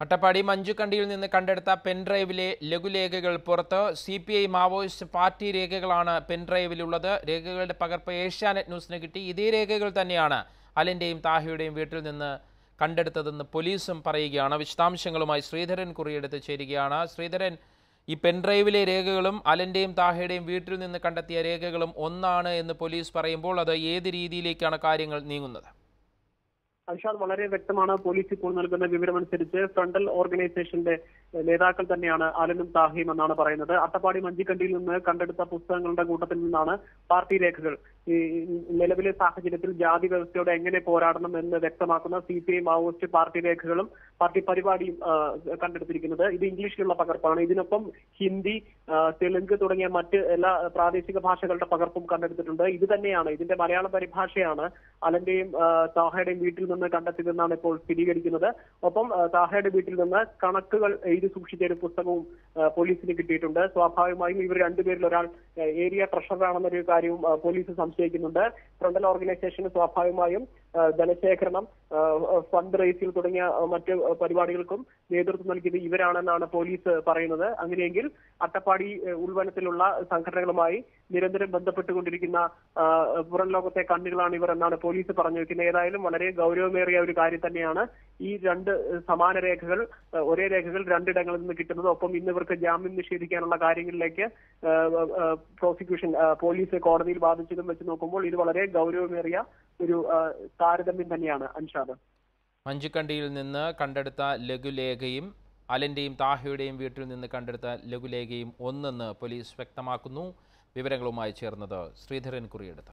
അട്ടപ്പാടി മഞ്ചുക്കണ്ടിയിൽ നിന്ന് കണ്ടെടുത്ത പെൻഡ്രൈവിലെ ലഘുലേഖകൾ പുറത്ത് C P I Maoist party രേഖകളാണ് പെൻഡ്രൈവിലുള്ളത് രേഖകളുടെ പകർപ്പ് ഏഷ്യാനെറ്റ് ന്യൂസിന് കിട്ടി ഇതേ രേഖകൾ തന്നെയാണ് അലന്റെയും താഹിയുടെയും വീട്ടിൽ നിന്ന് കണ്ടെടുത്തതെന്ന് പോലീസും പറയുകയാണ് വിശദാംശങ്ങളുമായി ശ്രീധരൻ കുറിയെടുത്ത് ചേരുകയാണ് ശ്രീധരൻ ഈ പെൻഡ്രൈവിലെ രേഖകളും അലന്റെയും താഹയുടെയും വീട്ടിൽ നിന്ന് കണ്ടെത്തിയ രേഖകളും ഒന്നാണ് എന്ന് പോലീസ് പറയുമ്പോൾ അത് ഏത് രീതിയിലേക്കാണ് കാര്യങ്ങൾ നീങ്ങുന്നത് അൻഷാദ് വളരെ വ്യക്തമാണ് പോലീസ് ഇപ്പോൾ നൽകുന്ന വിവരമനുസരിച്ച് ഫ്രണ്ടൽ ഓർഗനൈസേഷന്റെ നേതാക്കൾ തന്നെയാണ് അലനും താഹിയും എന്നാണ് പറയുന്നത് അട്ടപ്പാടി മഞ്ചിക്കണ്ടിയിൽ നിന്ന് കണ്ടെടുത്ത പുസ്തകങ്ങളുടെ കൂട്ടത്തിൽ നിന്നാണ് പാർട്ടി രേഖകൾ ഈ നിലവിലെ സാഹചര്യത്തിൽ ജാതി വ്യവസ്ഥയോട് എങ്ങനെ പോരാടണം എന്ന് വ്യക്തമാക്കുന്ന C P I Maoist party രേഖകളും പാർട്ടി പരിപാടിയും ആ, കണ്ടെടുത്തിരിക്കുന്നത് ഇത് ഇംഗ്ലീഷിലുള്ള പകർപ്പാണ് ഇതിനൊപ്പം ഹിന്ദി ആ, തെലുങ്ക് തുടങ്ങിയ മറ്റ് എല്ലാ പ്രാദേശിക ഭാഷകളുടെ പകർപ്പും കണ്ടെടുത്തിട്ടുണ്ട് ഇത് തന്നെയാണ് ഇതിന്റെ മലയാള പരിഭാഷയാണ് അലന്റെയും ആ, താഹയുടെയും വീട്ടിൽ നിന്ന് കണ്ടെത്തിയതെന്നാണ് ഇപ്പോൾ സ്ഥിരീകരിക്കുന്നത് ഒപ്പം ആ, താഹയുടെ വീട്ടിൽ നിന്ന് കണക്കുകൾ എഴുതി സൂക്ഷിച്ച ഒരു പുസ്തകവും ആ, പോലീസിന് കിട്ടിയിട്ടുണ്ട് സ്വാഭാവികമായും ഇവർ രണ്ടുപേരിൽ ഒരാൾ ആ, ഏരിയ ട്രഷററാണെന്നൊരു കാര്യവും ആ, പോലീസ് സംശയിക്കുന്നുണ്ട് ഫ്രണ്ടൽ ഓർഗനൈസേഷന് സ്വാഭാവികമായും ആ, ധനശേഖരണം ആ, ഫണ്ട് റേസിംഗ് തുടങ്ങിയ ആ, മറ്റ് പരിപാടികൾക്കും നേതൃത്വം നൽകിയത് ഇവരാണെന്നാണ് പോലീസ് പറയുന്നത് അങ്ങനെയെങ്കിൽ അട്ടപ്പാടി ആ, ഉൾവനത്തിലുള്ള സംഘടനകളുമായി നിരന്തരം ബന്ധപ്പെട്ടുകൊണ്ടിരിക്കുന്ന ആ, പുറം ലോകത്തെ കണ്ണുകളാണ് ഇവർ എന്നാണ് പോലീസ് പറഞ്ഞു വെക്കുന്നത് ഏതായാലും വളരെ ഗൗരവമേറിയ ഒരു കാര്യം തന്നെയാണ് ഈ രണ്ട് സമാന രേഖകൾ ആ, ഒരേ രേഖകൾ രണ്ടിടങ്ങളിൽ നിന്ന് കിട്ടുന്നത് ഒപ്പം ഇന്ന് ഇവർക്ക് ജാമ്യം നിഷേധിക്കാനുള്ള കാര്യങ്ങളിലേക്ക് ആ, ആ, പ്രോസിക്യൂഷൻ ആ, പോലീസ് കോടതിയിൽ വാദിച്ചതും വെച്ച് നോക്കുമ്പോൾ ഇത് വളരെ ഗൗരവമേറിയ ഒരു ആ, താരതമ്യം തന്നെയാണ് അൻഷാദ് മഞ്ചുക്കണ്ടിയിൽ നിന്ന് കണ്ടെടുത്ത ലഘുലേഖയും അലന്റെയും താഹയുടെയും വീട്ടിൽ നിന്ന് കണ്ടെടുത്ത ലഘുലേഖയും ഒന്നെന്ന് പോലീസ് വ്യക്തമാക്കുന്നു വിവരങ്ങളുമായി ചേർന്നത് ശ്രീധരൻ കുറിയെടുത്ത്